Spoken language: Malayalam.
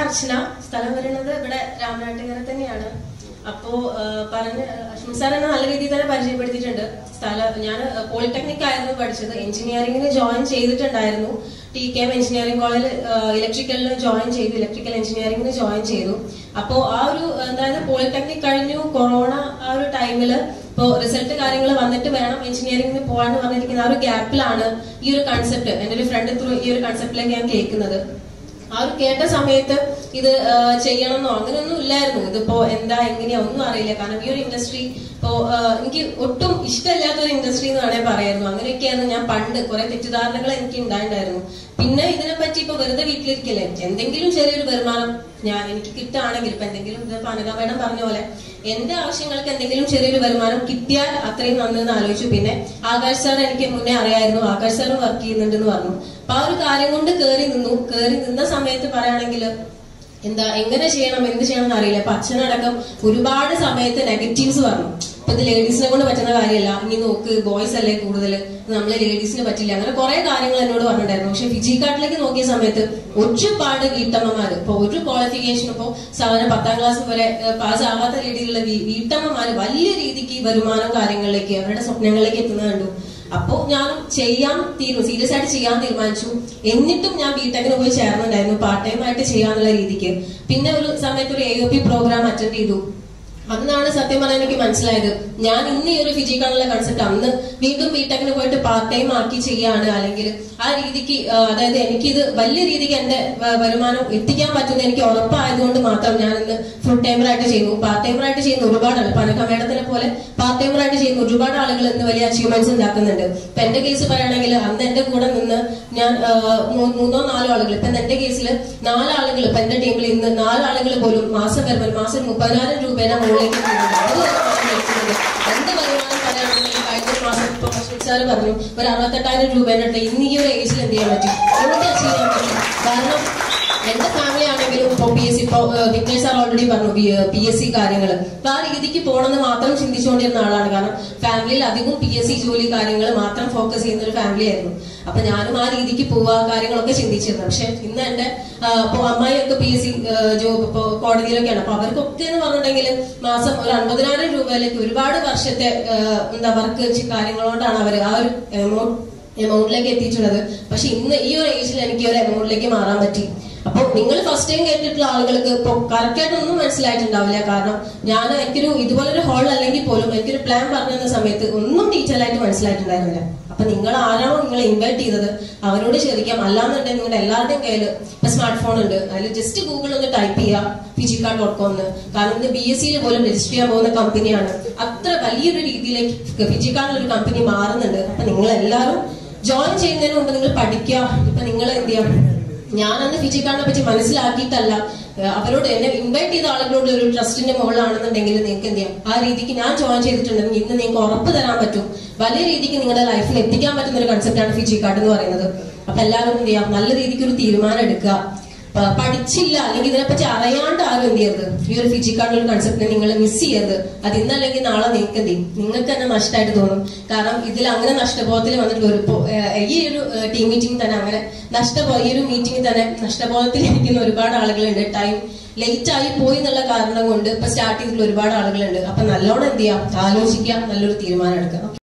അർച്ചന സ്ഥലം വരുന്നത് ഇവിടെ രാമനാട്ടുകര തന്നെയാണ് അപ്പോ ആ, പറഞ്ഞ അശ്വിൻ സാർ എന്നെ നല്ല രീതിയിൽ തന്നെ പരിചയപ്പെടുത്തിയിട്ടുണ്ട് സ്ഥലം ഞാൻ പോളിടെക്നിക് ആയിരുന്നു പഠിച്ചത് എഞ്ചിനീയറിംഗിന് ജോയിൻ ചെയ്തിട്ടുണ്ടായിരുന്നു ടി കെ എം എഞ്ചിനീയറിംഗ് കോളേജിൽ ഇലക്ട്രിക്കലിന് ജോയിൻ ചെയ്തു ഇലക്ട്രിക്കൽ എഞ്ചിനീയറിംഗിന് ജോയിൻ ചെയ്തു അപ്പോ ആ ഒരു അതായത് പോളിടെക്നിക് കഴിഞ്ഞു കൊറോണ ആ ഒരു ടൈമില് ഇപ്പോ റിസൾട്ട് കാര്യങ്ങൾ വന്നിട്ട് വേണം എഞ്ചിനീയറിംഗിന് പോകാന്ന് പറഞ്ഞിരിക്കുന്ന ആ ഒരു ഗ്യാപ്പിലാണ് ഈ ഒരു കൺസെപ്റ്റ് എന്റെ ഒരു ഫ്രണ്ട് ത്രൂ ഈ ഒരു കൺസെപ്റ്റിലേക്ക് ഞാൻ കേൾക്കുന്നത് ആ ഒരു കേട്ട സമയത്ത് ഇത് ആ, ചെയ്യണമെന്നോ അങ്ങനെയൊന്നും ഇല്ലായിരുന്നു ഇതിപ്പോ എന്താ എങ്ങനെയാ ഒന്നും അറിയില്ല കാരണം ഈ ഒരു ഇൻഡസ്ട്രി ഇപ്പോ ആ, എനിക്ക് ഒട്ടും ഇഷ്ടമില്ലാത്ത ഒരു ഇൻഡസ്ട്രി എന്ന് വേണേൽ പറയായിരുന്നു അങ്ങനെയൊക്കെയായിരുന്നു ഞാൻ പണ്ട് കുറെ തെറ്റിദ്ധാരണകൾ എനിക്ക് ഉണ്ടായിട്ടുണ്ടായിരുന്നു പിന്നെ ഇതിനെപ്പറ്റി ഇപ്പൊ വെറുതെ വീട്ടിലിരിക്കല്ലേ എന്തെങ്കിലും ചെറിയൊരു വരുമാനം ഞാൻ എനിക്ക് കിട്ടുകയാണെങ്കിൽ ഇപ്പൊ എന്തെങ്കിലും ഇപ്പൊ അനഘ മേഡം പറഞ്ഞ പോലെ എന്റെ ആവശ്യങ്ങൾക്ക് എന്തെങ്കിലും ചെറിയൊരു വരുമാനം കിട്ടിയാൽ അത്രയും നന്നെന്ന് ആലോചിച്ചു പിന്നെ ആകാശ് സാർ എനിക്ക് മുന്നേ അറിയായിരുന്നു ആകാശ് സാറും വർക്ക് ചെയ്യുന്നുണ്ടെന്ന് പറഞ്ഞു അപ്പൊ ആ ഒരു കാര്യം കൊണ്ട് കേറി നിന്നു കേറി നിന്ന സമയത്ത് പറയുകയാണെങ്കിൽ എന്താ എങ്ങനെ ചെയ്യണം എന്ത് ചെയ്യണം എന്ന് അറിയില്ല അപ്പൊ അച്ഛനടക്കം ഒരുപാട് സമയത്ത് നെഗറ്റീവ്സ് പറഞ്ഞു ഇപ്പൊ ഇത് ലേഡീസിനെ കൊണ്ട് പറ്റുന്ന കാര്യമല്ല ഇനി നോക്ക് ബോയ്സ് അല്ലേ കൂടുതൽ നമ്മളെ ലേഡീസിന് പറ്റില്ല അങ്ങനെ കുറെ കാര്യങ്ങൾ എന്നോട് പറഞ്ഞിട്ടുണ്ടായിരുന്നു പക്ഷെ ഫിജി കാർട്ടിലേക്ക് നോക്കിയ സമയത്ത് ഒരുപാട് വീട്ടമ്മമാര് ഇപ്പൊ ഒരു ക്വാളിഫിക്കേഷൻ ഇപ്പോ സാധാരണ പത്താം ക്ലാസ് വരെ പാസ് ആവാത്ത രീതിയിലുള്ള വീ- വീട്ടമ്മമാര് വലിയ രീതിക്ക് വരുമാനം കാര്യങ്ങളിലേക്ക് അവരുടെ സ്വപ്നങ്ങളിലേക്ക് എത്തുന്നത് കണ്ടു അപ്പോ ഞാൻ ചെയ്യാൻ തീരുമാനം സീരിയസ് ആയിട്ട് ചെയ്യാൻ തീരുമാനിച്ചു എന്നിട്ടും ഞാൻ ബിടെക്കിന് പോയി ചേർന്നുണ്ടായിരുന്നു പാർട്ട് ടൈം ആയിട്ട് ചെയ്യാന്നുള്ള രീതിക്ക് പിന്നെ ഒരു സമയത്ത് ഒരു A O P programme attend ചെയ്തു അന്നാണ് സത്യം പറഞ്ഞാൽ എനിക്ക് മനസ്സിലായത് ഞാൻ ഇന്ന് ഈ ഒരു ഫിജി കാണുന്ന കൺസെപ്റ്റ് അന്ന് വീണ്ടും ബിടെക്കിന് പോയിട്ട് പാർട്ട് ടൈം ആക്കി ചെയ്യാണ് അല്ലെങ്കിൽ ആ രീതിക്ക് ആ, അതായത് എനിക്കിത് വലിയ രീതിക്ക് എന്റെ വ- വരുമാനം എത്തിക്കാൻ പറ്റുന്ന എനിക്ക് ഉറപ്പായതുകൊണ്ട് മാത്രം ഞാൻ ഇന്ന് ഫുൾ ടൈമർ ആയിട്ട് ചെയ്യുന്നു പാർട്ട് ടൈമർ ആയിട്ട് ചെയ്യുന്ന ഒരുപാട് ആൾ പനക്ക മേഡത്തിനെ പോലെ പാർട്ട് ടൈമർ ആയിട്ട് ചെയ്യുന്ന ഒരുപാട് ആളുകൾ ഇന്ന് വലിയ അച്ചീവ്മെന്റ്സ് ഉണ്ടാക്കുന്നുണ്ട് ഇപ്പൊ എന്റെ കേസ് പറയുകയാണെങ്കിൽ അന്ന് എന്റെ കൂടെ നിന്ന് ഞാൻ ആ, മൂ- മൂന്നോ നാലോ ആളുകൾ ഇപ്പൊ എന്റെ കേസിൽ നാലാളുകൾ ഇപ്പൊ എന്റെ ടീമിൽ ഇന്ന് നാലാളുകൾ പോലും മാസം വരുമ്പോൾ മാസം മുപ്പതിനായിരം രൂപയുടെ മുകളിലേക്ക് പോകുന്നുണ്ട്. അത് വരെ മാസം ലഭിക്കുന്നുണ്ട്. എന്റെ വരുമാനം പറയുകയാണെങ്കിൽ കഴിഞ്ഞ മാസം ഇപ്പൊ അശ്വിൻ സാറ് പറഞ്ഞു ഒരു അറുപത്തെട്ടായിരം രൂപയുടെ അടുത്ത് ഇന്ന് ഈ ഒരു ഏജിൽ എന്ത് ചെയ്യാൻ പറ്റും എനിക്ക് അച്ചീവ് ചെയ്യാൻ പറ്റും കാരണം എന്റെ ഫാമിലി ആണെങ്കിലും ഇപ്പൊ പി എസ് സി ഇപ്പൊ വിഘ്നേഷ് സാർ ഓൾറെഡി പറഞ്ഞു പി എസ് സി കാര്യങ്ങൾ അപ്പൊ ആ രീതിക്ക് പോകണമെന്ന് മാത്രം ചിന്തിച്ചുകൊണ്ടിരുന്ന ആളാണ് കാരണം ഫാമിലിയിൽ അധികം പി എസ് സി ജോലി കാര്യങ്ങൾ മാത്രം ഫോക്കസ് ചെയ്യുന്ന ഒരു ഫാമിലി ആയിരുന്നു അപ്പൊ ഞാനും ആ രീതിക്ക് പോവാ കാര്യങ്ങളൊക്കെ ചിന്തിച്ചിരുന്നു പക്ഷെ ഇന്ന് എന്റെ ആ, ഇപ്പൊ അമ്മായിയൊക്കെ പി എസ് സി ജോബ് ഇപ്പൊ കോടതിയിലൊക്കെയാണ് അപ്പൊ അവർക്കൊക്കെ എന്ന് പറഞ്ഞിട്ടുണ്ടെങ്കിൽ മാസം ഒരു അൻപതിനായിരം രൂപയിലേക്ക് ഒരുപാട് വർഷത്തെ ആ, എന്താ വർക്ക് കാര്യങ്ങളോണ്ടാണ് അവർ ആ ഒരു എമൗണ്ട് എമൗണ്ടിലേക്ക് എത്തിയിട്ടുള്ളത് പക്ഷെ ഇന്ന് ഈ ഒരു ഏജിൽ എനിക്ക് ഈ ഒരു എമൗണ്ടിലേക്ക് മാറാൻ പറ്റി അപ്പൊ നിങ്ങൾ ഫസ്റ്റ് ടൈം കേട്ടിട്ടുള്ള ആളുകൾക്ക് ഇപ്പൊ കറക്റ്റ് ആയിട്ട് ഒന്നും മനസ്സിലായിട്ടുണ്ടാവില്ല കാരണം ഞാൻ എനിക്കൊരു ഇതുപോലൊരു ഹോൾ അല്ലെങ്കിൽ പോലും എനിക്കൊരു പ്ലാൻ പറഞ്ഞു തന്ന സമയത്ത് ഒന്നും ഡീറ്റെയിൽ ആയിട്ട് മനസ്സിലായിട്ടുണ്ടായിരുന്നില്ല അപ്പൊ നിങ്ങൾ ആരാണോ നിങ്ങളെ ഇൻവൈറ്റ് ചെയ്തത് അവരോട് ചോദിക്കാം അല്ലാന്നുണ്ടെങ്കിൽ നിങ്ങളുടെ എല്ലാവരുടെയും കയ്യിൽ ഇപ്പൊ സ്മാർട്ട് ഫോൺ ഉണ്ട് അതിൽ ജസ്റ്റ് ഗൂഗിൾ ഒന്ന് ടൈപ്പ് ചെയ്യുക ഫിജിക്കാർ ഡോട്ട് കോം എന്ന് കാരണം ഇത് ബി എസ് സിയിൽ പോലും രജിസ്റ്റർ ചെയ്യാൻ പോകുന്ന കമ്പനിയാണ് അത്ര വലിയൊരു രീതിയിലേക്ക് ഫിജിക്കാറിൽ ഒരു കമ്പനി മാറുന്നുണ്ട് അപ്പൊ നിങ്ങൾ എല്ലാവരും ജോയിൻ ചെയ്യുന്നതിന് മുമ്പ് നിങ്ങൾ പഠിക്കുക ഇപ്പൊ നിങ്ങൾ എന്ത് ചെയ്യാം ഞാനന്ന് ഫിജിക്കാറിനെ പറ്റി മനസ്സിലാക്കിയിട്ടല്ല ഏഹ് അവരോട് എന്നെ ഇൻവൈറ്റ് ചെയ്ത ആളുകളോട് ഒരു ട്രസ്റ്റിന്റെ മുകളിലാണെന്നുണ്ടെങ്കിൽ നിങ്ങൾക്ക് എന്ത് ചെയ്യാം ആ രീതിക്ക് ഞാൻ ജോയിൻ ചെയ്തിട്ടുണ്ടെങ്കിൽ ഇന്ന് നിങ്ങൾക്ക് ഉറപ്പ് തരാൻ പറ്റും വലിയ രീതിക്ക് നിങ്ങളുടെ ലൈഫിൽ എത്തിക്കാൻ പറ്റുന്ന ഒരു കൺസെപ്റ്റാണ് ഫിജി കാർഡ് എന്ന് പറയുന്നത് അപ്പൊ എല്ലാവരും എന്ത് ചെയ്യാം നല്ല രീതിക്ക് ഒരു തീരുമാനം എടുക്കുക പ- പഠിച്ചില്ല അല്ലെങ്കിൽ ഇതിനെപ്പറ്റി അറിയാണ്ട് ആരും എന്ത് ചെയ്യരുത് ഈ ഒരു ഫിജിക്കാർഡിൽ ഒരു കൺസെപ്റ്റിനെ നിങ്ങൾ മിസ് ചെയ്യരുത് അത് ഇന്നല്ലെങ്കിൽ നാളെ നിങ്ങൾക്ക് എന്ത് ചെയ്യും നിങ്ങൾക്ക് തന്നെ നഷ്ടമായിട്ട് തോന്നും കാരണം ഇതിൽ അങ്ങനെ നഷ്ടബോധത്തിൽ വന്നിട്ട് ഒരു ഇപ്പോ, ഏഹ്, ഈ ഒരു ടീം മീറ്റിംഗ് തന്നെ അങ്ങനെ നഷ്ടബോ ഈ ഒരു മീറ്റിംഗ് തന്നെ നഷ്ടബോധത്തിൽ ഇരിക്കുന്ന ഒരുപാട് ആളുകളുണ്ട് ടൈം ലേറ്റ് ആയി പോയി എന്നുള്ള കാരണം കൊണ്ട് ഇപ്പൊ സ്റ്റാർട്ട് ചെയ്തിട്ടുള്ള ഒരുപാട് ആളുകളുണ്ട് അപ്പൊ നല്ലോണം എന്ത് ചെയ്യാം ആലോചിക്കാം നല്ലൊരു തീരുമാനം എടുക്കാം